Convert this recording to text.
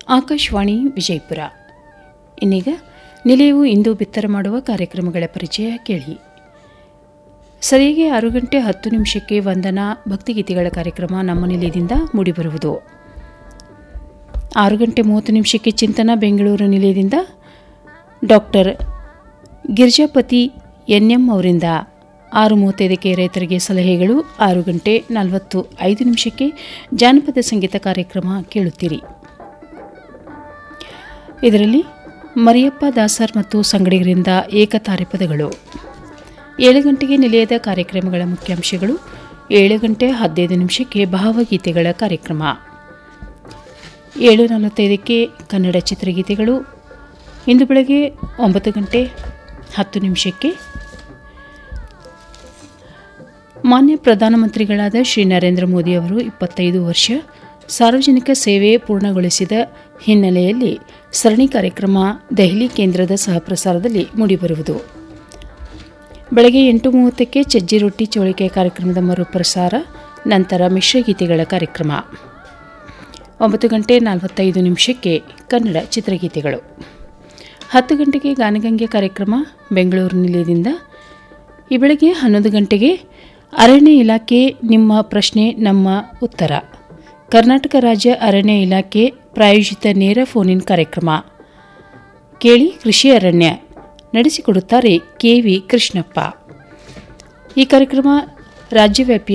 ಆಕಾಶವಾಣಿ ವಿಜಯಪುರ ಇನ್ನೀಗ ನಿಲಯವು ಇಂದು ಬಿತ್ತರ ಮಾಡುವ ಕಾರ್ಯಕ್ರಮಗಳ ಪರಿಚಯ ಕೇಳಿ ಸರಿಯಾಗಿ ಆರು ಗಂಟೆ ಹತ್ತು ನಿಮಿಷಕ್ಕೆ ವಂದನಾ ಭಕ್ತಿಗೀತೆಗಳ ಕಾರ್ಯಕ್ರಮ ನಮ್ಮ ನಿಲಯದಿಂದ ಮೂಡಿಬರುವುದು ಆರು ಗಂಟೆ ಮೂವತ್ತು ನಿಮಿಷಕ್ಕೆ ಚಿಂತನ ಬೆಂಗಳೂರು ನಿಲಯದಿಂದ ಡಾಕ್ಟರ್ ಗಿರ್ಜಾಪತಿ ಎನ್ಎಂ ಅವರಿಂದ ಆರು ಮೂವತ್ತೈದಕ್ಕೆ ರೈತರಿಗೆ ಸಲಹೆಗಳು ಆರು ಗಂಟೆ ನಲವತ್ತು ಐದು ನಿಮಿಷಕ್ಕೆ ಜಾನಪದ ಸಂಗೀತ ಕಾರ್ಯಕ್ರಮ ಕೇಳುತ್ತೀರಿ ಇದರಲ್ಲಿ ಮರಿಯಪ್ಪ ದಾಸರ್ ಮತ್ತು ಸಂಗಡಿಗರಿಂದ ಏಕತಾರೆ ಪದಗಳು ಏಳು ಗಂಟೆಗೆ ನಿಲಯದ ಕಾರ್ಯಕ್ರಮಗಳ ಮುಖ್ಯಾಂಶಗಳು ಏಳು ಗಂಟೆ ಹದಿನೈದು ನಿಮಿಷಕ್ಕೆ ಭಾವಗೀತೆಗಳ ಕಾರ್ಯಕ್ರಮ ಏಳು ನಲವತ್ತೈದಕ್ಕೆ ಕನ್ನಡ ಚಿತ್ರಗೀತೆಗಳು ಇಂದು ಬೆಳಗ್ಗೆ ಒಂಬತ್ತು ಗಂಟೆ ಹತ್ತು ನಿಮಿಷಕ್ಕೆ ಮಾನ್ಯ ಪ್ರಧಾನಮಂತ್ರಿಗಳಾದ ಶ್ರೀ ನರೇಂದ್ರ ಮೋದಿ ಅವರು ಇಪ್ಪತ್ತೈದು ವರ್ಷ ಸಾರ್ವಜನಿಕ ಸೇವೆ ಪೂರ್ಣಗೊಳಿಸಿದ ಹಿನ್ನೆಲೆಯಲ್ಲಿ ಸರಣಿ ಕಾರ್ಯಕ್ರಮ ದೆಹಲಿ ಕೇಂದ್ರದ ಸಹಪ್ರಸಾರದಲ್ಲಿ ಮೂಡಿಬರುವುದು ಬೆಳಗ್ಗೆ ಎಂಟು ಮೂವತ್ತಕ್ಕೆ ಚಜ್ಜಿ ರೊಟ್ಟಿ ಚೋಳಿಕೆ ಕಾರ್ಯಕ್ರಮದ ಮರುಪ್ರಸಾರ ನಂತರ ಮಿಶ್ರಗೀತೆಗಳ ಕಾರ್ಯಕ್ರಮ ಒಂಬತ್ತು ಗಂಟೆ ನಲವತ್ತೈದು ನಿಮಿಷಕ್ಕೆ ಕನ್ನಡ ಚಿತ್ರಗೀತೆಗಳು ಹತ್ತು ಗಂಟೆಗೆ ಗಾನಗಂಗೆ ಕಾರ್ಯಕ್ರಮ ಬೆಂಗಳೂರು ನಿಲಯದಿಂದ ಈ ಬೆಳಗ್ಗೆ ಹನ್ನೊಂದು ಗಂಟೆಗೆ ಅರಣ್ಯ ಇಲಾಖೆ ನಿಮ್ಮ ಪ್ರಶ್ನೆ ನಮ್ಮ ಉತ್ತರ ಕರ್ನಾಟಕ ರಾಜ್ಯ ಅರಣ್ಯ ಇಲಾಖೆ ಪ್ರಾಯೋಜಿತ ನೇರ ಫೋನ್ ಇನ್ ಕಾರ್ಯಕ್ರಮ ಕೇಳಿ ಕೃಷಿ ಅರಣ್ಯ ನಡೆಸಿಕೊಡುತ್ತಾರೆ ಕೆವಿ ಕೃಷ್ಣಪ್ಪ ಈ ಕಾರ್ಯಕ್ರಮ ರಾಜ್ಯವ್ಯಾಪಿ